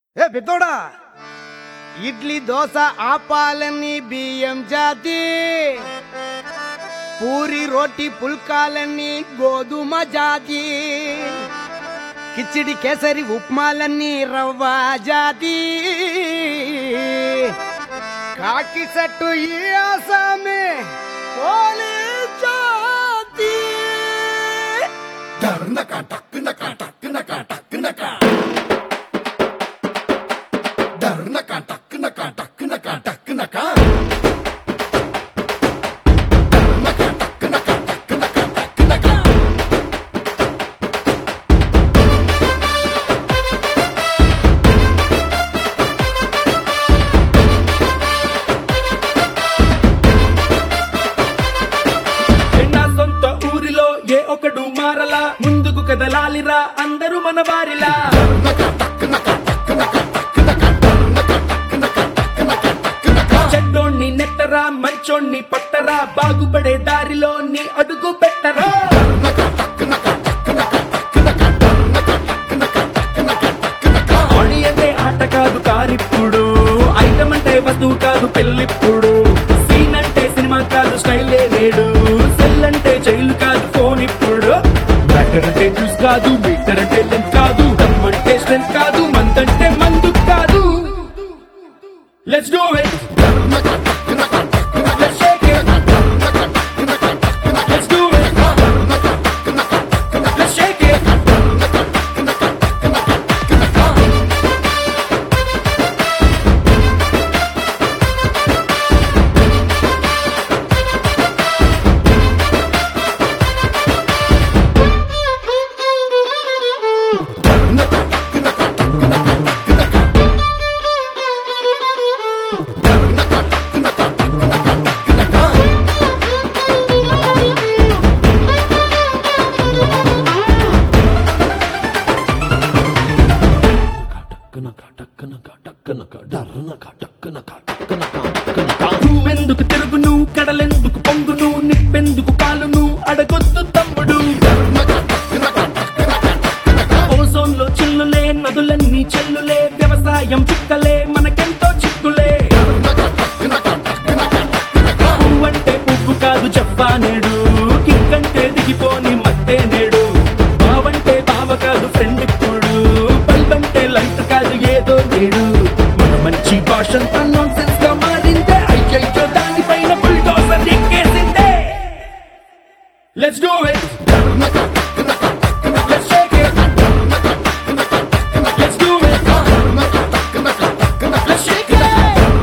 ఏ పెద్దోడా ఇడ్లీ దోశ ఆపాలని బియ్యం జాతి పూరి రోటి పుల్కాలన్నీ గోధుమ జాతి కిచిడి కేసరి ఉప్మాలన్నీ రవ్వ జాతి కాకి సట్టు ఈ ఆసామే పోలీ జాతి నా సొంత ఊరిలో ఏ ఒకడు మారలా ముందుకు కదలాలిరా అందరూ మన వారిలా చెడ్డోణ్ణి నెట్టరా మంచోణ్ణి పట్టరా బాగుపడే దారిలో నీ అడుగు పెట్టరా ఆడియనే ఆట కాదు కారిప్పుడు ఐటమ్ అంటే వస్తువు కాదు పెళ్ళిప్పుడు సీన్ అంటే సినిమా కాదు స్టైలే లేడు సెల్ అంటే జైలు కాదు ఫోన్ ఇప్పుడు మ్యాటర్ అంటే జ్యూస్ కాదు మీటర్ అంటే లెంత్ కాదు దమ్ అంటే స్ట్రెంత్ కాదు మంత్ అంటే మందు కాదు let's do it let's shake it let's do it let's shake it నువ్వెందుకు తిరుగును కడలెందుకు పొంగును నిప్పెందుకు కాలును అడగొద్దు తమ్ముడు ఓజోన్ లో చిల్లులే నదులన్నీ చెల్లులే వ్యవసాయం చుక్కలే మనకెంతో చిక్కులే పువ్వంటే పువ్వు కాదు చెప్పా నేడు కిక్కంటే దిగిపోని మట్టే నేడు బావంటే బావ కాదు ఫ్రెండ్ ఇప్పుడు బల్బంటే లైట్ కాదు ఏదో నేడు మన మంచి భాషంతా నాన్ సెన్స్ గా మారిందే అయ్యయ్యో దానిపైన బుల్డోజర్ ఎక్కేసిందే let's do it let's shake it let's do it let's shake it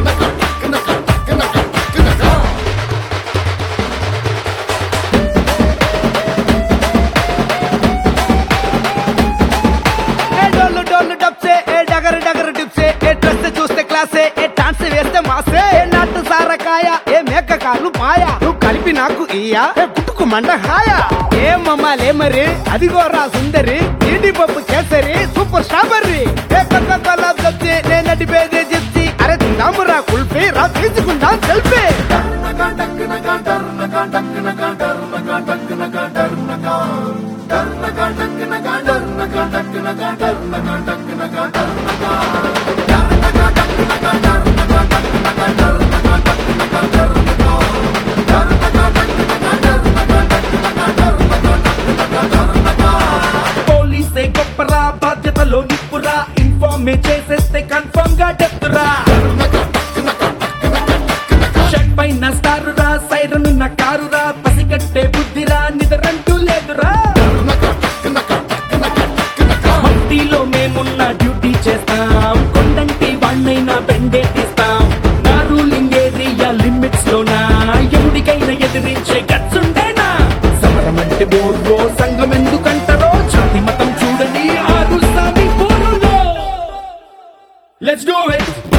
ఏ డోలు డోలు డబ్సే ఏ డగరు డగరు డిప్సే ఏ డ్రెస్ చూస్తే క్లాసే ఏ డాన్స్ వేస్తే మాసే ఏ నాటు సారకాయ ఏ మేక కాలు మాయ నువ్వు కలిపి నాకు ఇయ్యా ఏ పుట్టుకు మండ హాయ ఏ మమ్మాలే మరి అదిగోరా సుందరి ఈడి పప్పు కేసరి సూపర్ స్ట్రాబెర్రీ ఏ కొత్త కొల చెప్తే నేను నడిపేదే చెప్తి అరే తిందామురా కుల్ఫీ రా తీసుకుందాం సెల్ఫీ పోలీసే గొప్పరా బాధ్యతలో నిప్పురా ఇన్ఫార్మే చేసేస్తే కన్ఫర్మ్ గా డెప్తురా షర్ట్ పైన స్టారురా సైరన్ ఉన్న కారురా పసిగట్టే బుద్ధిరా నిద్రంటూ లేదురా మట్టిలో మేమున్న డ్యూటీ చేస్తాం కొండంటి వాణ్ణైనా బెండే తీస్తాం నా రూలింగ్ ఏరియా లిమిట్స్ లోనా ఎవరికైనా ఎదిరించే గట్స్ ఉండేనా సమరం అంటే బోర్రో సంఘం ఎందుకంటారో జాతి మతం చూడని ఆరు సామి పోరులో లెట్స్ డూ ఇట్